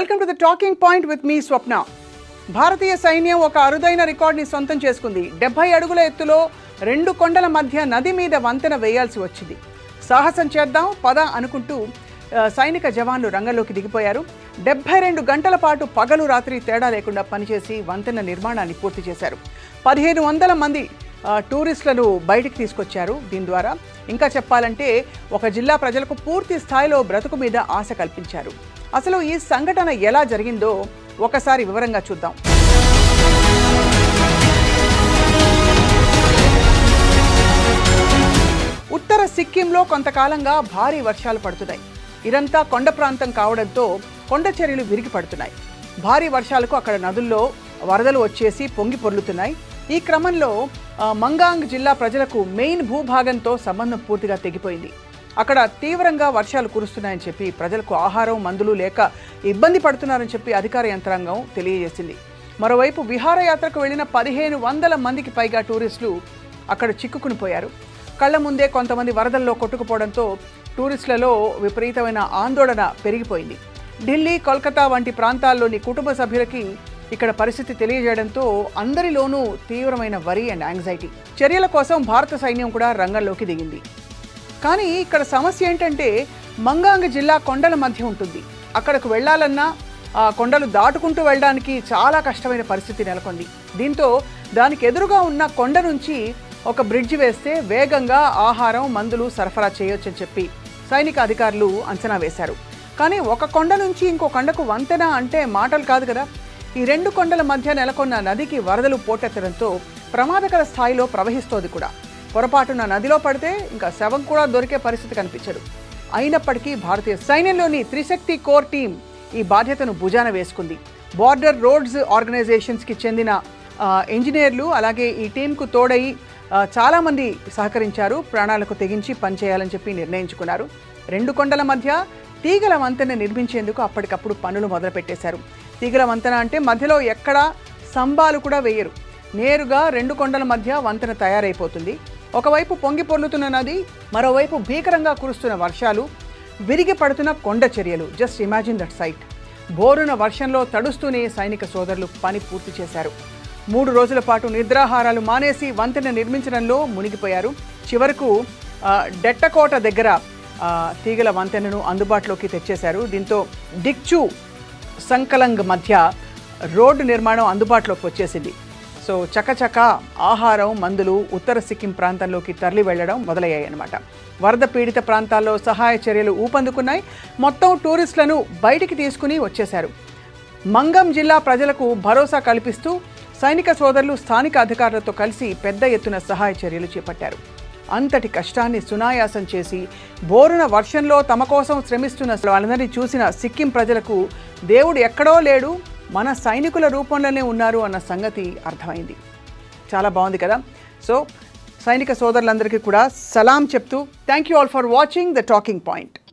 welcome to the talking point with me Swapna భారతీయ సైన్యం ఒక అరుదైన రికార్డ్ని సొంతం చేసుకుంది డెబ్బై అడుగుల ఎత్తులో రెండు కొండల మధ్య నది మీద వంతెన వేయాల్సి వచ్చింది సాహసం చేద్దాం పద అనుకుంటూ ఆ, సైనిక జవాన్లు రంగంలోకి దిగిపోయారు డెబ్బై రెండు గంటల పాటు పగలు రాత్రి తేడా లేకుండా పనిచేసి వంతెన నిర్మాణాన్ని పూర్తి చేశారు పదిహేను వందల మంది ఆ, టూరిస్టులను బయటికి తీసుకొచ్చారు దీని ద్వారా ఇంకా చెప్పాలంటే ఒక జిల్లా ప్రజలకు పూర్తి స్థాయిలో బ్రతుకు మీద ఆశ కల్పించారు అసలు ఈ సంఘటన ఎలా జరిగిందో ఒకసారి వివరంగా చూద్దాం ఉత్తర సిక్కింలో కొంతకాలంగా భారీ వర్షాలు పడుతున్నాయి ఇదంతా కొండ ప్రాంతం కావడంతో కొండ చర్యలు విరిగి పడుతున్నాయి భారీ వర్షాలకు అక్కడ నదుల్లో వరదలు వచ్చేసి పొంగి పొర్లుతున్నాయి ఈ క్రమంలో ఆ, మంగాంగ్ జిల్లా ప్రజలకు మెయిన్ భూభాగంతో సంబంధం పూర్తిగా తెగిపోయింది అక్కడ తీవ్రంగా వర్షాలు కురుస్తున్నాయని చెప్పి ప్రజలకు ఆహారం మందులు లేక ఇబ్బంది పడుతున్నారని చెప్పి అధికార యంత్రాంగం తెలియజేసింది మరోవైపు విహారయాత్రకు వెళ్లిన పదిహేను వందల మందికి పైగా టూరిస్టులు అక్కడ చిక్కుకుని పోయారు కళ్ళ ముందే కొంతమంది వరదల్లో కొట్టుకుపోవడంతో టూరిస్టులలో విపరీతమైన ఆందోళన పెరిగిపోయింది ఢిల్లీ కోల్కతా వంటి ప్రాంతాల్లోని కుటుంబ సభ్యులకి ఇక్కడ పరిస్థితి తెలియజేయడంతో అందరిలోనూ తీవ్రమైన వరి అండ్ యాంగ్జైటీ చర్యల కోసం భారత సైన్యం కూడా రంగంలోకి దిగింది కానీ ఇక్కడ సమస్య ఏంటంటే మంగాంగ్ జిల్లా కొండల మధ్య ఉంటుంది అక్కడకు వెళ్ళాలన్నా ఆ కొండలు దాటుకుంటూ వెళ్ళడానికి చాలా కష్టమైన పరిస్థితి నెలకొంది దీంతో దానికి ఎదురుగా ఉన్న కొండ నుంచి ఒక బ్రిడ్జి వేస్తే వేగంగా ఆహారం మందులు సరఫరా చేయొచ్చని చెప్పి సైనిక అధికారులు అంచనా వేశారు కానీ ఒక కొండ నుంచి ఇంకో కొండకు వంతెన అంటే మాటలు కాదు కదా ఈ రెండు కొండల మధ్య నెలకొన్న నదికి వరదలు పోటెత్తడంతో ప్రమాదకర స్థాయిలో ప్రవహిస్తోంది కూడా పొరపాటున నదిలో పడితే ఇంకా శవం కూడా దొరికే పరిస్థితి కనిపించదు అయినప్పటికీ భారతీయ సైన్యంలోని త్రిశక్తి కోర్ టీం ఈ బాధ్యతను భుజాన వేసుకుంది బార్డర్ రోడ్స్ ఆర్గనైజేషన్స్కి చెందిన ఆ, ఇంజనీర్లు అలాగే ఈ టీంకు తోడై ఆ, చాలామంది సహకరించారు ప్రాణాలకు తెగించి పనిచేయాలని చెప్పి నిర్ణయించుకున్నారు రెండు కొండల మధ్య తీగల వంతెన నిర్మించేందుకు అప్పటికప్పుడు పనులు మొదలుపెట్టేశారు తీగల వంతెన అంటే మధ్యలో ఎక్కడా స్తంభాలు కూడా వేయరు నేరుగా రెండు కొండల మధ్య వంతెన తయారైపోతుంది ఒకవైపు పొంగి పొర్లుతున్న నది మరోవైపు భీకరంగా కురుస్తున్న వర్షాలు విరిగి పడుతున్న కొండ చర్యలు జస్ట్ ఇమాజిన్ దట్ సైట్ బోరున వర్షంలో తడుస్తూనే సైనిక సోదరులు పని పూర్తి చేశారు మూడు రోజుల పాటు నిద్రాహారాలు మానేసి వంతెన నిర్మించడంలో మునిగిపోయారు చివరకు ఆ, డెట్టకోట దగ్గర ఆ, తీగల వంతెనను అందుబాటులోకి తెచ్చేశారు దీంతో డిక్చు సంకలంగ్ మధ్య రోడ్డు నిర్మాణం అందుబాటులోకి వచ్చేసింది సో చకచక ఆహారం మందులు ఉత్తర సిక్కిం ప్రాంతంలోకి తరలి వెళ్లడం మొదలయ్యాయి అన్నమాట వరద పీడిత ప్రాంతాల్లో సహాయ చర్యలు ఊపందుకున్నాయి మొత్తం టూరిస్టులను బయటికి తీసుకుని వచ్చేశారు మంగం జిల్లా ప్రజలకు భరోసా కల్పిస్తూ సైనిక సోదరులు స్థానిక అధికారులతో కలిసి పెద్ద ఎత్తున సహాయ చర్యలు చేపట్టారు అంతటి కష్టాన్ని సునాయాసం చేసి బోరున వర్షంలో తమ కోసం శ్రమిస్తున్న వాళ్ళందరినీ చూసిన సిక్కిం ప్రజలకు దేవుడు ఎక్కడో లేడు మన సైనికుల రూపంలోనే ఉన్నారు అన్న సంగతి అర్థమైంది చాలా బాగుంది కదా సో సైనిక సోదరులందరికీ కూడా సలాం చెప్తూ thank you all for watching the talking point